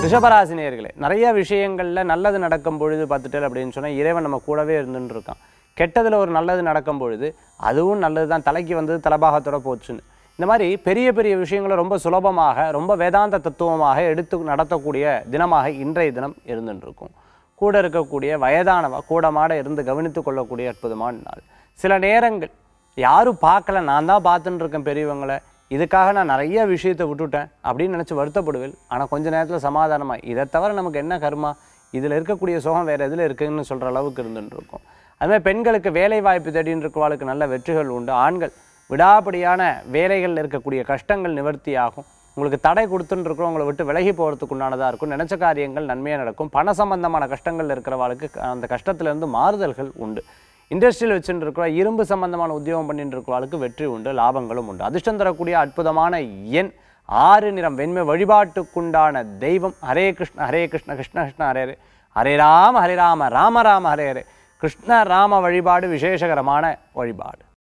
ரிஷபராசினியர்களே நிறைய விஷயங்களில் நல்லது நடக்கும் பொழுது பார்த்துட்டு அப்படின்னு சொன்னால் இறைவன் நம்ம கூடவே இருந்துட்டு இருக்கான் கெட்டதில் ஒரு நல்லது நடக்கும் பொழுது அதுவும் நல்லது தான் தலைக்கு வந்தது தலபாகத்தோட போச்சுன்னு இந்த மாதிரி பெரிய பெரிய விஷயங்களை ரொம்ப சுலபமாக ரொம்ப வேதாந்த தத்துவமாக எடுத்து நடத்தக்கூடிய தினமாக இன்றைய தினம் இருந்துட்டு இருக்கும் கூட இருக்கக்கூடிய வயதானவ கூடமாட இருந்து கவனித்து கொள்ளக்கூடிய அற்புதமான நாள் சில நேரங்கள் யாரும் பார்க்கல நான் தான் பார்த்துட்டு இருக்கேன் பெரியவங்களை இதுக்காக நான் நிறைய விஷயத்தை விட்டுட்டேன் அப்படின்னு நினச்சி வருத்தப்படுவேன் ஆனால் கொஞ்ச நேரத்தில் சமாதானமாக இதை தவிர நமக்கு என்ன கர்மா இதில் இருக்கக்கூடிய சுகம் வேறு எதில் இருக்குன்னு சொல்கிற அளவுக்கு இருந்துட்டு இருக்கும் அதுமாதிரி பெண்களுக்கு வேலை வாய்ப்பு தேடின்னு இருக்கிறவாளுக்கு நல்ல வெற்றிகள் உண்டு ஆண்கள் விடாப்படியான வேலைகளில் இருக்கக்கூடிய கஷ்டங்கள் நிவர்த்தி ஆகும் உங்களுக்கு தடை கொடுத்துட்டு இருக்கிறோம் உங்களை விட்டு விலகி போகிறதுக்கு உண்டானதாக இருக்கும் நினச்ச காரியங்கள் நன்மையாக நடக்கும் பண சம்பந்தமான கஷ்டங்கள் இருக்கிறவாளுக்கு அந்த கஷ்டத்திலிருந்து மாறுதல்கள் உண்டு இண்டஸ்ட்ரியில் வச்சுட்டு இருக்கிற இரும்பு சம்பந்தமான உத்தியோகம் பண்ணிட்டு இருக்கிறவாளுக்கு வெற்றி உண்டு லாபங்களும் உண்டு அதிர்ஷ்டம் தரக்கூடிய அற்புதமான எண் ஆறு நிறம் வெண்மை வழிபாட்டுக்குண்டான தெய்வம் ஹரே கிருஷ்ண ஹரே கிருஷ்ண கிருஷ்ண கிருஷ்ண ஹரே ஹரே ஹரே ராம ஹரே ராம ராம ராம ஹரே ஹரே கிருஷ்ண ராம வழிபாடு விசேஷகரமான வழிபாடு